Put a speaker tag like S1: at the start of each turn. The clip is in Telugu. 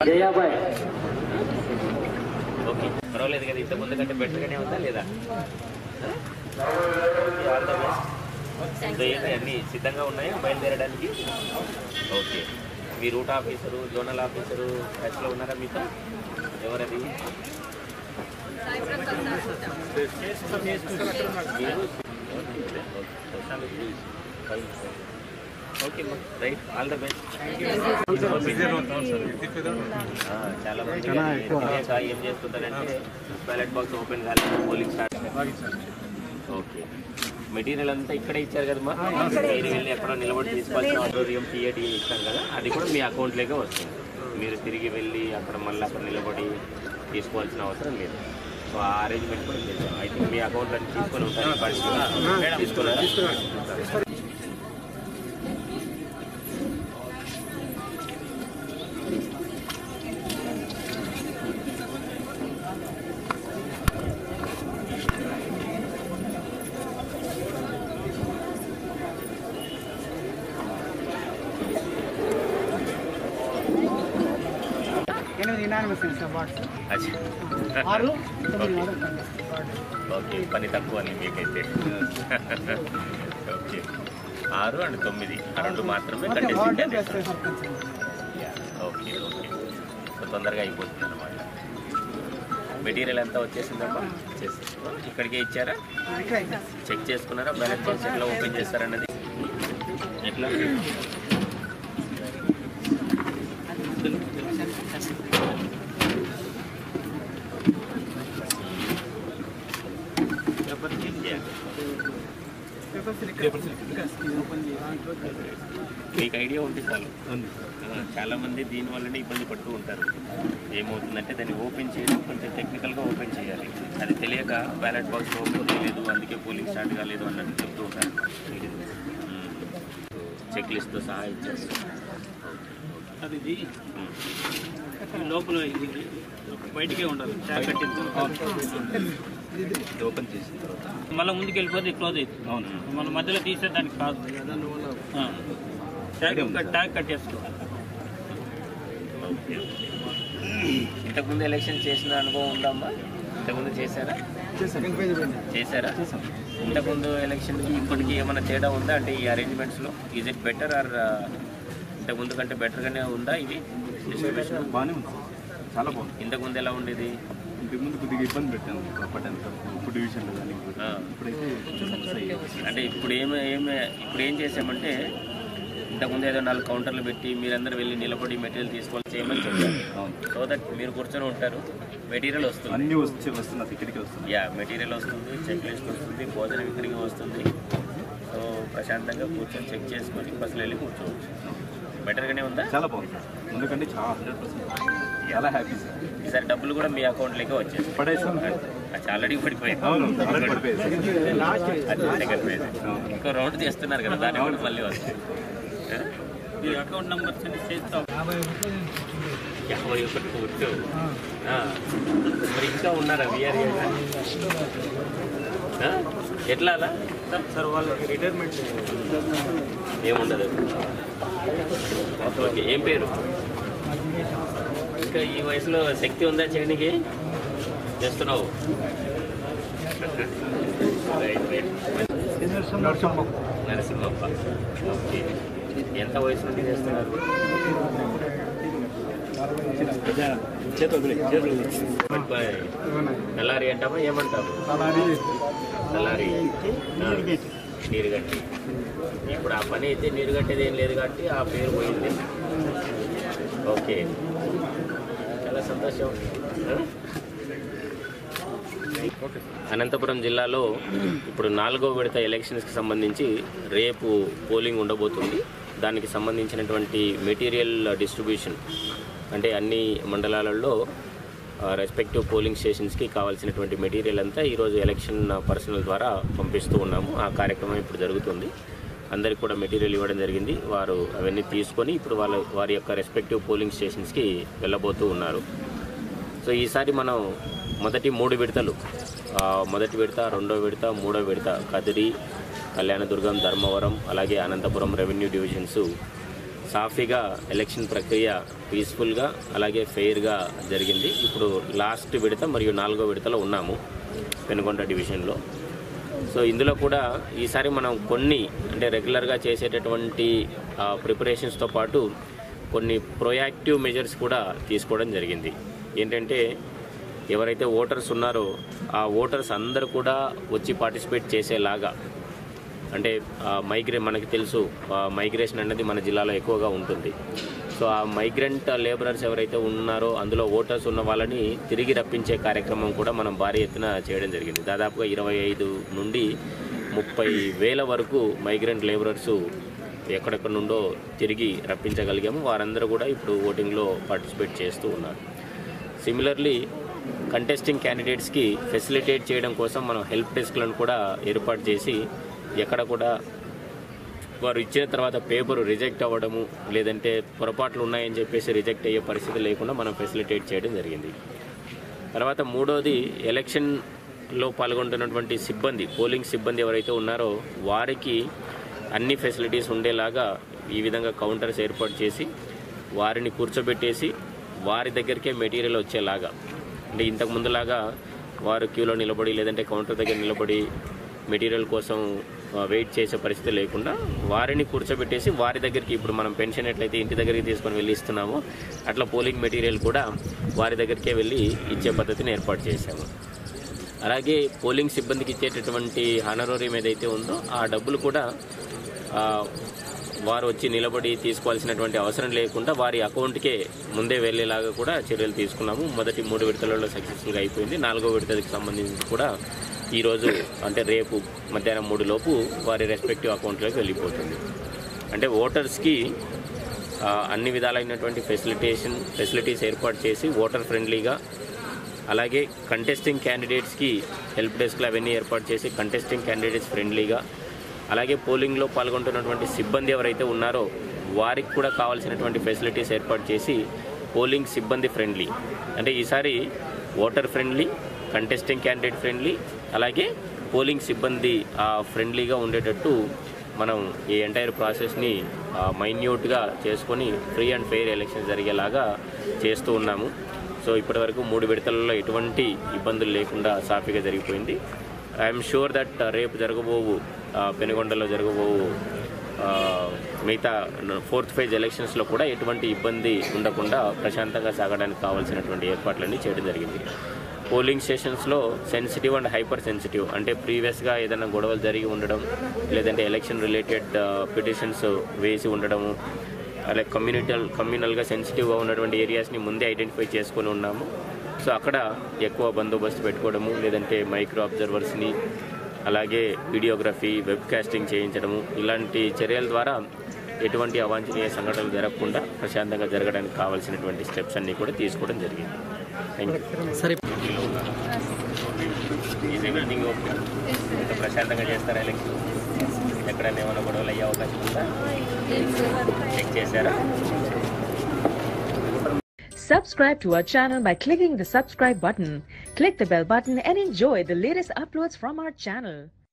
S1: జయాబాయ్
S2: ఓకే పర్వాలేదు కదా ఇంత ముందు కంటే బెటర్గానే ఉందా లేదా ఆల్ ద బెస్ట్ అన్నీ సిద్ధంగా ఉన్నాయా బయలుదేరడానికి ఓకే మీ రూట్ ఆఫీసరు జోనల్ ఆఫీసరు టచ్లో ఉన్నారా మీతో ఎవరది మీరు okay right all the best ఆ, చాలా మంది తెలియక ఏం చేస్తుంటారంటే బ్యాలెట్ బాక్స్ ఓపెన్ కాలేదు పోలింగ్ స్టార్ట్ ఓకే మెటీరియల్ అంతా ఇక్కడే ఇచ్చారు కదమ్మా మీరు వెళ్ళి ఎక్కడో నిలబడి తీసుకోవాల్సిన ఆడిటోరియం టీఏటీ ఇస్తాం కదా అది కూడా మీ అకౌంట్లోకే వస్తుంది మీరు తిరిగి వెళ్ళి అక్కడ మళ్ళీ అక్కడ నిలబడి తీసుకోవాల్సిన అవసరం లేదు సో ఆ అరేంజ్మెంట్ కూడా లేదు ఐ థింక్ మీ అకౌంట్లో తీసుకొని ఉంటారు తీసుకున్నారా
S3: ఎనిమిది యునానిమస్ సార్ వాట్స్
S2: అచ్చా.
S3: ఆరు తొమ్మిది
S2: ఓకే.
S3: వాడు
S2: ఓకే పని తక్కువ అని మీకైతే ఓకే ఆరు అండ్ తొమ్మిది ఆ రెండు మాత్రమే
S3: okay ward
S2: contest
S3: plus sarpanch
S2: okay okay so తొందరగా అయిపోతుంది అనమాట మెటీరియల్ అంతా వచ్చేసిందమ్మా వచ్చేసి ఇక్కడికే ఇచ్చారా
S3: ఇక్కడ అయితే
S2: చెక్ చేసుకున్నారా బ్యాలెట్ బాక్స్ ఎట్లా ఓపెన్ చేస్తారన్నది ఎట్లా ఏం చేయాలి?
S3: పేపర్స్ ఓపెన్ చేయాలి
S2: మీకు ఐడియా ఉంటే చాలు ఆ, చాలా మంది దీని వల్లనే ఇబ్బంది పడుతూ ఉంటారు ఏమవుతుందంటే దాన్ని ఓపెన్ చేయడం కొంచెం టెక్నికల్గా ఓపెన్ చేయాలి అది తెలియక బ్యాలెట్ బాక్స్ ఓపెన్ చేయలేదు అందుకే పోలింగ్ స్టార్ట్ కాలేదు అన్నట్టు చెప్తూ ఉంటారు చెక్ లిస్ట్తో సహా ఇచ్చారు
S4: అది ఇది ఈ లోపల ఇది బయటికే ఉండాలి ట్యాగ్ కట్టింది
S2: ఓపెన్ చేసిన తర్వాత
S4: మళ్ళీ ముందుకు వెళ్ళిపోతే క్లోజ్ అవుతుంది
S2: అవును
S4: మన మధ్యలో తీసే దానికి కాదు ఆ. ట్యాగ్ ట్యాగ్ కట్టేసుకోవాలి
S2: ఓకే ఇంతకుముందు ఎలక్షన్ చేసిన అనుభవం ఉందమ్మా ఇంతకుముందు చేశారా చేశారా ఇంతకుముందు ఎలక్షన్కి ఇప్పటికి ఏమైనా తేడా ఉందా అంటే ఈ అరేంజ్మెంట్స్లో ఈజ్ ఇట్ బెటర్ ఆర్ ఇంతకుముందు కంటే బెటర్గానే ఉందా ఇది డిస్ట్రిబ్యూషన్
S5: బాగానే ఉంది చాలా బాగుంది
S2: ఇంతకుముందు ఎలా ఉండేది
S5: ఇంతకుముందు కొద్దిగా ఇబ్బంది పెట్టాను అప్పటింత ఫుడ్ విషయంలో కానీ
S2: ఆ.
S5: ఇప్పుడైతే కొంచెం సై
S2: అంటే ఇప్పుడు ఏమి ఏమి ఇప్పుడు ఏం చేసామంటే ఇంతకుముందు ఏదో నాలుగు కౌంటర్లు పెట్టి మీరందరూ వెళ్ళి నిలబడి మెటీరియల్ తీసుకోవాలి చేయమని చెప్పారు
S5: అవును
S2: సో దట్ మీరు కూర్చొని ఉంటారు మెటీరియల్ వస్తుంది
S5: అన్నీ వచ్చి వస్తున్నది ఇక్కడికి వస్తుంది
S2: యా మెటీరియల్ వస్తుంది చెక్ లిస్ట్ వస్తుంది భోజనం ఇక్కడికి వస్తుంది సో ప్రశాంతంగా కూర్చొని చెక్ చేసుకొని బస్సులో వెళ్ళి కూర్చోవచ్చు బెటర్గానే ఉందా
S5: చాలా బాగుంది ముందుకంటే చాలా హండ్రెడ్ పర్సెంట్ చాలా హ్యాపీ సార్
S2: ఈసారి డబ్బులు కూడా మీ అకౌంట్లోకే వచ్చేసి
S5: పడేసాం
S2: అది ఆల్రెడీ పడిపోయింది
S5: అవును ఆల్రెడీ పడిపోయింది
S2: అది సెకండ్ పేజ్ ఇంకో రౌండ్ తీస్తున్నారు కదా దాని కూడా మళ్ళీ వస్తుంది ఆ?
S4: ఈ అకౌంట్ నెంబర్స్ అన్ని చేస్తాం
S2: యాభై ఒకటి కొట్టు ఆ. మరి ఇంకా ఉన్నారా విఆర్ఏ ఎట్లా అలా
S4: సార్ వాళ్ళకి రిటైర్మెంట్
S2: ఏముండదు ఓకే ఏం పేరు ఇంకా ఈ వయసులో శక్తి ఉందా చేయడానికి చేస్తున్నావు రైట్ రైట్ నరసింహప్ప ఓకే ఎంత వయసు నుండి చేస్తున్నారు పట్టుకోయ్. నల్లారి అంటామా ఏమంటాము నల్లారి నీరుగట్టి ఇప్పుడు ఆ పని అయితే నీరుగట్టేది ఏం లేదు కాబట్టి ఆ పేరు పోయింది ఓకే చాలా సంతోషం ఆ? అనంతపురం జిల్లాలో ఇప్పుడు నాలుగో విడత ఎలక్షన్స్కి సంబంధించి రేపు పోలింగ్ ఉండబోతుంది దానికి సంబంధించినటువంటి మెటీరియల్ డిస్ట్రిబ్యూషన్ అంటే అన్ని మండలాలలో రెస్పెక్టివ్ పోలింగ్ స్టేషన్స్కి కావాల్సినటువంటి మెటీరియల్ అంతా ఈరోజు ఎలక్షన్ పర్సనల్ ద్వారా పంపిస్తూ ఉన్నాము ఆ కార్యక్రమం ఇప్పుడు జరుగుతుంది అందరికి కూడా మెటీరియల్ ఇవ్వడం జరిగింది వారు అవన్నీ తీసుకొని ఇప్పుడు వాళ్ళ వారి యొక్క రెస్పెక్టివ్ పోలింగ్ స్టేషన్స్కి వెళ్ళబోతూ ఉన్నారు సో ఈసారి మనం మొదటి మూడు విడతలు ఆ, మొదటి విడత రెండో విడత మూడో విడత కదిరి కళ్యాణదుర్గం ధర్మవరం అలాగే అనంతపురం రెవెన్యూ డివిజన్స్ సాఫీగా ఎలక్షన్ ప్రక్రియ పీస్ఫుల్గా అలాగే ఫెయిర్గా జరిగింది ఇప్పుడు లాస్ట్ విడత మరియు నాలుగో విడతలో ఉన్నాము పెనుగొండ డివిజన్లో సో ఇందులో కూడా ఈసారి మనం కొన్ని అంటే రెగ్యులర్గా చేసేటటువంటి ప్రిపరేషన్స్తో పాటు కొన్ని ప్రొయాక్టివ్ మెజర్స్ కూడా తీసుకోవడం జరిగింది ఏంటంటే ఎవరైతే ఓటర్స్ ఉన్నారో ఆ ఓటర్స్ అందరూ కూడా వచ్చి పార్టిసిపేట్ చేసేలాగా అంటే మైగ్రే మనకి తెలుసు ఆ, మైగ్రేషన్ అనేది మన జిల్లాలో ఎక్కువగా ఉంటుంది సో ఆ మైగ్రెంట్ లేబరర్స్ ఎవరైతే ఉన్నారో అందులో ఓటర్స్ ఉన్న వాళ్ళని తిరిగి రప్పించే కార్యక్రమం కూడా మనం భారీ ఎత్తున చేయడం జరిగింది దాదాపుగా ఇరవై ఐదు నుండి ముప్పై వేల వరకు మైగ్రెంట్ లేబరర్స్ ఎక్కడెక్కడ నుండో తిరిగి రప్పించగలిగాము వారందరూ కూడా ఇప్పుడు ఓటింగ్లో పార్టిసిపేట్ చేస్తూ ఉన్నారు సిమిలర్లీ కంటెస్టింగ్ క్యాండిడేట్స్కి ఫెసిలిటేట్ చేయడం కోసం మనం హెల్ప్ డెస్క్లను కూడా ఏర్పాటు చేసి ఎక్కడ కూడా వారు ఇచ్చిన తర్వాత పేపర్ రిజెక్ట్ అవ్వడము లేదంటే పొరపాట్లు ఉన్నాయని చెప్పేసి రిజెక్ట్ అయ్యే పరిస్థితి లేకుండా మనం ఫెసిలిటేట్ చేయడం జరిగింది తర్వాత మూడోది ఎలక్షన్లో పాల్గొంటున్నటువంటి సిబ్బంది పోలింగ్ సిబ్బంది ఎవరైతే ఉన్నారో వారికి అన్ని ఫెసిలిటీస్ ఉండేలాగా ఈ విధంగా కౌంటర్స్ ఏర్పాటు చేసి వారిని కూర్చోబెట్టేసి వారి దగ్గరికే మెటీరియల్ వచ్చేలాగా అంటే ఇంతకు ముందులాగా వారు క్యూలో నిలబడి లేదంటే కౌంటర్ దగ్గర నిలబడి మెటీరియల్ కోసం ఆ, వెయిట్ చేసే పరిస్థితి లేకుండా వారిని కూర్చోబెట్టేసి వారి దగ్గరికి ఇప్పుడు మనం పెన్షన్ ఎట్లయితే ఇంటి దగ్గరికి తీసుకొని వెళ్ళి ఇస్తున్నామో అట్లా పోలింగ్ మెటీరియల్ కూడా వారి దగ్గరికే వెళ్ళి ఇచ్చే పద్ధతిని ఏర్పాటు చేశాము అలాగే పోలింగ్ సిబ్బందికి ఇచ్చేటటువంటి హానరోరియం ఏదైతే ఉందో ఆ డబ్బులు కూడా ఆ, వారు వచ్చి నిలబడి తీసుకోవాల్సినటువంటి అవసరం లేకుండా వారి అకౌంట్కే ముందే వెళ్ళేలాగా కూడా చర్యలు తీసుకున్నాము మొదటి మూడు విడతలలో సక్సెస్ఫుల్గా అయిపోయింది నాలుగో విడతకి సంబంధించి కూడా ఈరోజు అంటే రేపు మధ్యాహ్నం మూడు లోపు వారి రెస్పెక్టివ్ అకౌంట్లోకి వెళ్ళిపోతుంది అంటే ఓటర్స్కి ఆ, అన్ని విధాలైనటువంటి ఫెసిలిటేషన్ ఫెసిలిటీస్ ఏర్పాటు చేసి ఓటర్ ఫ్రెండ్లీగా అలాగే కంటెస్టింగ్ క్యాండిడేట్స్కి హెల్ప్ డెస్క్లు అవన్నీ ఏర్పాటు చేసి కంటెస్టింగ్ క్యాండిడేట్స్ ఫ్రెండ్లీగా అలాగే పోలింగ్లో పాల్గొంటున్నటువంటి సిబ్బంది ఎవరైతే ఉన్నారో వారికి కూడా కావాల్సినటువంటి ఫెసిలిటీస్ ఏర్పాటు చేసి పోలింగ్ సిబ్బంది ఫ్రెండ్లీ అంటే ఈసారి voter friendly contesting candidate friendly అలాగే పోలింగ్ సిబ్బంది ఆ, ఫ్రెండ్లీగా ఉండేటట్టు మనం ఈ ఎంటైర్ ప్రాసెస్ని మైన్యూట్గా చేసుకొని ఫ్రీ అండ్ ఫెయిర్ ఎలక్షన్ జరిగేలాగా చేస్తూ ఉన్నాము సో ఇప్పటివరకు మూడు విడతలలో ఎటువంటి ఇబ్బందులు లేకుండా సాఫీగా జరిగిపోయింది ఐఎమ్ షూర్ దట్ రేపు జరగబోవు ఆ, పెనుగొండలో జరగబోవు ఆ, మిగతా ఫోర్త్ ఫేజ్ ఎలక్షన్స్లో కూడా ఎటువంటి ఇబ్బంది ఉండకుండా ప్రశాంతంగా సాగడానికి కావాల్సినటువంటి ఏర్పాట్లన్నీ చేయడం జరిగింది పోలింగ్ స్టేషన్స్లో సెన్సిటివ్ అండ్ హైపర్ సెన్సిటివ్ అంటే ప్రీవియస్గా ఏదైనా గొడవలు జరిగి ఉండడం లేదంటే ఎలక్షన్ రిలేటెడ్ పిటిషన్స్ వేసి ఉండడము అలాగే కమ్యూనిటల్ కమ్యూనల్గా సెన్సిటివ్గా ఉన్నటువంటి ఏరియాస్ని ముందే ఐడెంటిఫై చేసుకొని ఉన్నాము సో అక్కడ ఎక్కువ బందోబస్తు పెట్టుకోవడము లేదంటే మైక్రో అబ్జర్వర్స్ని అలాగే వీడియోగ్రఫీ వెబ్కాస్టింగ్ చేయించడము ఇలాంటి చర్యల ద్వారా ఎటువంటి అవాంఛనీయ సంఘటనలు జరగకుండా ప్రశాంతంగా జరగడానికి కావాల్సినటువంటి స్టెప్స్ అన్నీ కూడా తీసుకోవడం జరిగింది థ్యాంక్ యూ
S1: సరే
S2: ఈజ్ ఎవ్రీథింగ్ ఓకే ఇంత ప్రశాంతంగా చేస్తారా ఎలక్షన్ ఎక్కడైనా ఏమైనా గొడవలు అయ్యే అవకాశం ఉందా చెక్ చేశారా
S6: Subscribe to our channel by clicking the subscribe button. Click the bell button and enjoy the latest uploads from our channel.